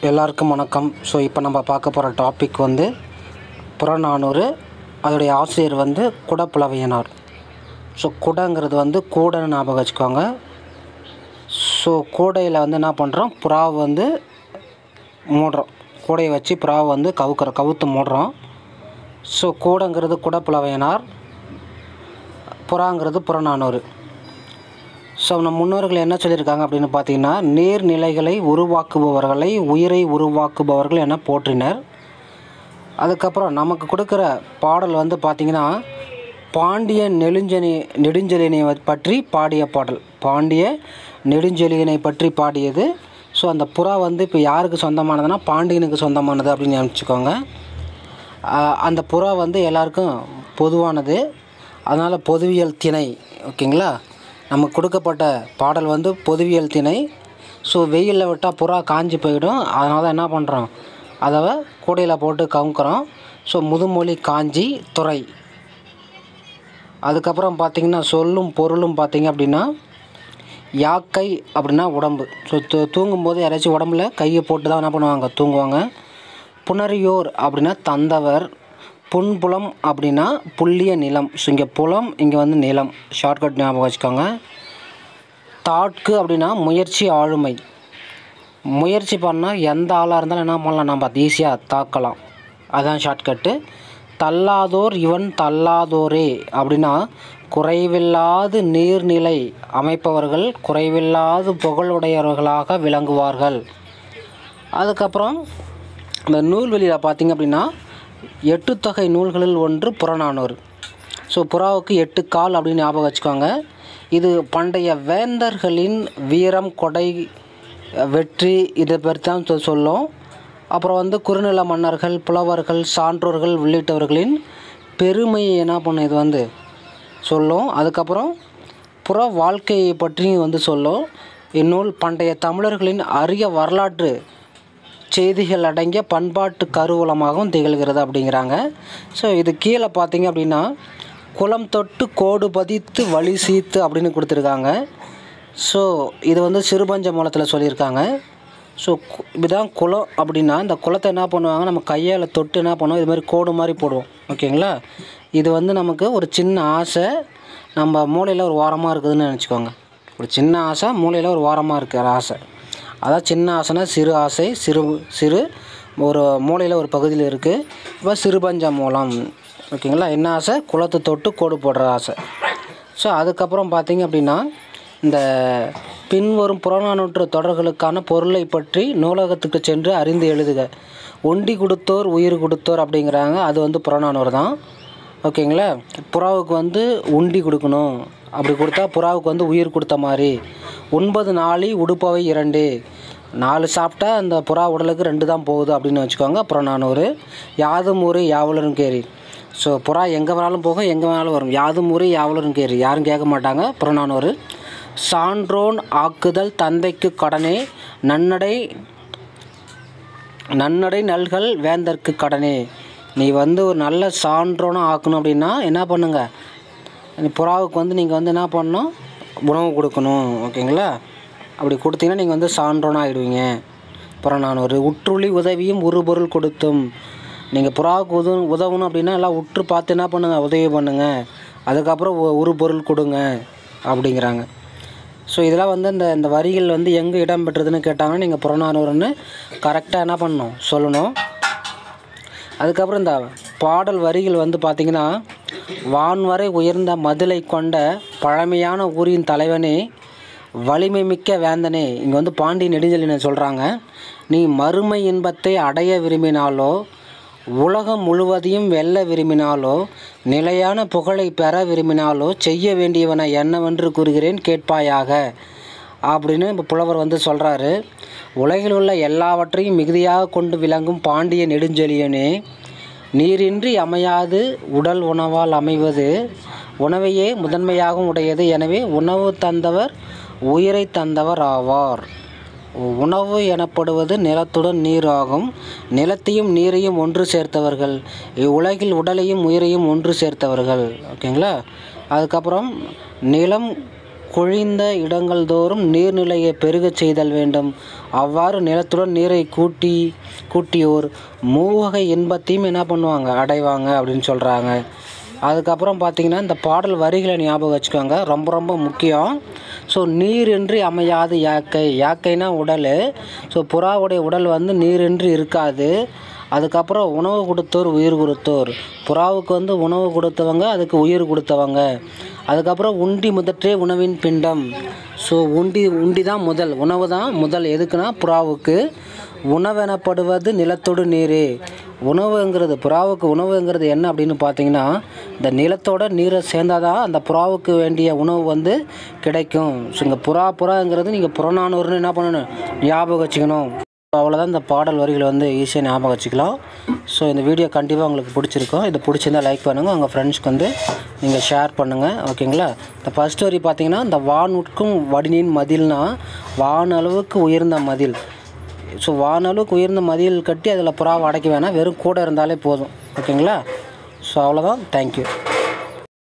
எல்லாருக்கும் வணக்கம் ஸோ இப்போ நம்ம பார்க்க போகிற டாபிக் வந்து புறநானூறு அதோடைய ஆசிரியர் வந்து குடப்புலவையனார் ஸோ குடங்கிறது வந்து கூடைன்னு ஞாபகம் வச்சுக்கோங்க ஸோ கூடையில் வந்து என்ன பண்ணுறோம் புறாவை வந்து மூடுறோம் கூடையை வச்சு புறாவை வந்து கவுக்குற கவுத்து மூடுறோம் ஸோ கூடங்கிறது குடப்புலவையனார் புறாங்கிறது புறநானூறு ஸோ நம் முன்னோர்கள் என்ன சொல்லியிருக்காங்க அப்படின்னு பார்த்தீங்கன்னா நீர்நிலைகளை உருவாக்குபவர்களை உயிரை உருவாக்குபவர்கள் என போற்றினர் அதுக்கப்புறம் நமக்கு கொடுக்குற பாடல் வந்து பார்த்திங்கன்னா பாண்டிய நெடுஞ்செலி நெடுஞ்செலியனை பற்றி பாடிய பாடல் பாண்டிய நெடுஞ்செலியனை பற்றி பாடியது ஸோ அந்த புறா வந்து இப்போ யாருக்கு சொந்தமானதுன்னா பாண்டியனுக்கு சொந்தமானது அப்படின்னு நினச்சிக்கோங்க ஆஹ் அந்த புறா வந்து எல்லாருக்கும் பொதுவானது அதனால் பொதுவியல் திணை ஓகேங்களா நமக்கு கொடுக்கப்பட்ட பாடல் வந்து பொதுவியல் திணை ஸோ வெயிலில் விட்டால் புறா காஞ்சி போயிடும் அதனால தான் என்ன பண்ணுறோம் அதை கூடையில் போட்டு கவுக்குறோம் ஸோ முதுமொழி காஞ்சி துறை அதுக்கப்புறம் பார்த்திங்கன்னா சொல்லும் பொருளும் பார்த்திங்க அப்படின்னா யாக்கை அப்படின்னா உடம்பு ஸோ தூ தூங்கும்போது யாராச்சும் உடம்புல கையை போட்டு தான் என்ன பண்ணுவாங்க தூங்குவாங்க புணரியோர் அப்படின்னா தந்தவர் புன்புலம் அப்படின்னா புள்ளிய நிலம் ஸோ இங்கே புலம் இங்கே வந்து நிலம் ஷார்ட்கட் ஞாபகம் வச்சுக்கோங்க தாட்கு அப்படின்னா முயற்சி ஆளுமை முயற்சி பண்ணால் எந்த ஆளாக இருந்தாலும் என்ன பண்ணலாம் நம்ம அது ஈஸியாக தாக்கலாம் அதான் ஷார்ட்கட்டு தள்ளாதோர் இவன் தள்ளாதோரே அப்படின்னா குறைவில்லாது நீர்நிலை அமைப்பவர்கள் குறைவில்லாது புகழுடையவர்களாக விளங்குவார்கள் அதுக்கப்புறம் இந்த நூல்வெளியில் பார்த்திங்க அப்படின்னா எட்டு தொகை நூல்களில் ஒன்று புறநானூறு ஸோ புறாவுக்கு எட்டு கால் அப்படின்னு ஞாபகம் வச்சுக்கோங்க இது பண்டைய வேந்தர்களின் வீரம் கொடை வெற்றி இதை பற்றி தான் சொ- சொல்லும் அப்புறம் வந்து குறுநில மன்னர்கள் புலவர்கள் சான்றோர்கள் உள்ளிட்டவர்களின் பெருமையை என்ன பண்ணும் இது வந்து சொல்லும் அதுக்கப்புறம் புற வாழ்க்கையை பற்றியும் வந்து சொல்லும் இந்நூல் பண்டைய தமிழர்களின் அரிய வரலாற்று செய்திகள் அடங்கிய பண்பாட்டு கருவூலமாகவும் திகழ்கிறது அப்படிங்கிறாங்க ஸோ இது கீழே பார்த்தீங்க அப்படின்னா குளம் தொட்டு கோடு பதித்து வழி சீத்து அப்படின்னு கொடுத்துருக்காங்க ஸோ இது வந்து சிறுபஞ்ச மூலத்தில் சொல்லியிருக்காங்க ஸோ கு- இதுதான் குளம் அப்படின்னா இந்த குளத்தை என்ன பண்ணுவாங்க நம்ம கையால் தொட்டு என்ன பண்ணுவோம் இது மாதிரி கோடு மாதிரி போடுவோம் ஓகேங்களா இது வந்து நமக்கு ஒரு சின்ன ஆசை நம்ம மூளையில் ஒரு ஓரமாக இருக்குதுன்னு நினச்சிக்கோங்க ஒரு சின்ன ஆசை மூளையில் ஒரு ஓரமாக இருக்கிற ஆசை அதான் சின்ன ஆசைனா சிறு ஆசை சிறு சிறு ஒரு மூலையில் ஒரு பகுதியில் இருக்குது இப்போ சிறுபஞ்ச மூலம் ஓகேங்களா என்ன ஆசை குளத்தை தொட்டு கோடு போடுற ஆசை ஸோ அதுக்கப்புறம் பார்த்தீங்க அப்படின்னா இந்த பின்வரும் புறநானூற்று தொடர்களுக்கான பொருளை பற்றி நூலகத்துக்கு சென்று அறிந்து எழுதுக ஒண்டி கொடுத்தோர் உயிர் கொடுத்தோர் அப்படிங்கிறாங்க அது வந்து புறநானூறு தான் ஓகேங்களா புறாவுக்கு வந்து உண்டி கொடுக்கணும் அப்படி கொடுத்தா புறாவுக்கு வந்து உயிர் கொடுத்த மாதிரி ஒன்பது நாளி உடுப்பவை இரண்டு நாலு சாப்பிட்டா அந்த புறா உடலுக்கு ரெண்டு தான் போகுது அப்படின்னு வச்சுக்கோங்க அப்புறம் நானூறு யாதும் ஊரு யாவலரும் கேரி ஸோ புறா எங்கே வேணாலும் போகும் எங்கே வேணாலும் வரும் யாதும் ஊரு யாவலரும் கேரி யாரும் கேட்க மாட்டாங்க புறநானூறு சான்றோன் ஆக்குதல் தந்தைக்கு கடனே நன்னடை நன்னடை நல்கள் வேந்தற்கு கடனே நீ வந்து ஒரு நல்ல சான்றோனாக ஆக்கணும் அப்படின்னா என்ன பண்ணுங்க இந்த புறாவுக்கு வந்து நீங்கள் வந்து என்ன பண்ணணும் உணவு கொடுக்கணும் ஓகேங்களா அப்படி கொடுத்தீங்கன்னா நீங்கள் வந்து சான்றோனாக ஆகிடுவீங்க புறநானூறு உற்றுளி உதவியும் ஒரு பொருள் கொடுத்தும் நீங்கள் புறாவுக்கு உதவு உதவணும் அப்படின்னா எல்லாம் உற்று பார்த்து என்ன பண்ணுங்கள் உதவி பண்ணுங்கள் அதுக்கப்புறம் ஒ- ஒரு பொருள் கொடுங்க அப்படிங்கிறாங்க ஸோ இதெல்லாம் வந்து இந்த இந்த வரிகள் வந்து எங்கே இடம் பெற்றதுன்னு கேட்டாங்கன்னா நீங்கள் புறநானூறுன்னு கரெக்டாக என்ன பண்ணணும் சொல்லணும் அதுக்கப்புறம் இந்த பாடல் வரிகள் வந்து பார்த்திங்கன்னா வான்வரை உயர்ந்த மதிலை கொண்ட பழமையான ஊரின் தலைவனே வலிமை மிக்க வேந்தனே இங்கே வந்து பாண்டி நெடுஞ்செலியனை சொல்கிறாங்க நீ மறுமை இன்பத்தை அடைய விரும்பினாலோ உலகம் முழுவதையும் வெல்ல விரும்பினாலோ நிலையான புகழை பெற விரும்பினாலோ செய்ய வேண்டியவனை என்னவென்று கூறுகிறேன் கேட்பாயாக அப்படின்னு இப்போ புலவர் வந்து சொல்கிறாரு உலகில் உள்ள எல்லாவற்றையும் மிகுதியாக கொண்டு விளங்கும் பாண்டிய நெடுஞ்செழியனே நீரின்றி அமையாது உடல் உணவால் அமைவது உணவையே முதன்மையாகவும் உடையது எனவே உணவு தந்தவர் உயிரை தந்தவர் ஆவார் உணவு எனப்படுவது நிலத்துடன் நீர் ஆகும் நிலத்தையும் நீரையும் ஒன்று சேர்த்தவர்கள் இவ்வுலகில் உடலையும் உயிரையும் ஒன்று சேர்த்தவர்கள் ஓகேங்களா அதுக்கப்புறம் நிலம் குழிந்த இடங்கள் தோறும் நீர்நிலையை பெருகச் செய்தல் வேண்டும் அவ்வாறு நிலத்துடன் நீரை கூட்டி கூட்டியோர் மூவகை இன்பத்தையும் என்ன பண்ணுவாங்க அடைவாங்க அப்படின்னு சொல்கிறாங்க அதுக்கப்புறம் பார்த்தீங்கன்னா இந்த பாடல் வரிகளை ஞாபகம் வச்சுக்கோங்க ரொம்ப ரொம்ப முக்கியம் ஸோ நீரின்றி அமையாது யாக்கை யாக்கைனா உடல் ஸோ புறாவுடைய உடல் வந்து நீரின்றி இருக்காது அதுக்கப்புறம் உணவு கொடுத்தோர் உயிர் கொடுத்தோர் புறாவுக்கு வந்து உணவு கொடுத்தவங்க அதுக்கு உயிர் கொடுத்தவங்க அதுக்கப்புறம் உண்டி முதற்றே உணவின் பிண்டம் ஸோ உண்டி உண்டி தான் முதல் உணவு தான் முதல் எதுக்குன்னா புறாவுக்கு உணவெனப்படுவது நிலத்தோடு நீரே உணவுங்கிறது புறாவுக்கு உணவுங்கிறது என்ன அப்படின்னு பார்த்தீங்கன்னா இந்த நிலத்தோட நீரை சேர்ந்தாதான் அந்த புறாவுக்கு வேண்டிய உணவு வந்து கிடைக்கும் ஸோ இங்கே புறா புறாங்கிறது நீங்கள் புறநானூறுன்னு என்ன பண்ணணும் ஞாபகம் வச்சுக்கணும் அவ்வளோதான் இந்த பாடல் வரிகளை வந்து ஈஸியாக ஞாபகம் வச்சுக்கலாம் ஸோ இந்த வீடியோ கண்டிப்பாக உங்களுக்கு பிடிச்சிருக்கும் இது பிடிச்சிருந்தா லைக் பண்ணுங்கள் உங்கள் ஃப்ரெண்ட்ஸ்க்கு வந்து நீங்கள் ஷேர் பண்ணுங்கள் ஓகேங்களா இந்த ஃபஸ்ட் வரி பார்த்தீங்கன்னா இந்த வானுட்கும் வடினின் மதில்னா வானளவுக்கு உயர்ந்த மதில் ஸோ வானளவுக்கு உயர்ந்த மதில் கட்டி அதில் புறாவை அடைக்க வேணாம் வெறும் கூட இருந்தாலே போதும் ஓகேங்களா ஸோ அவ்வளோதான் தேங்க்யூ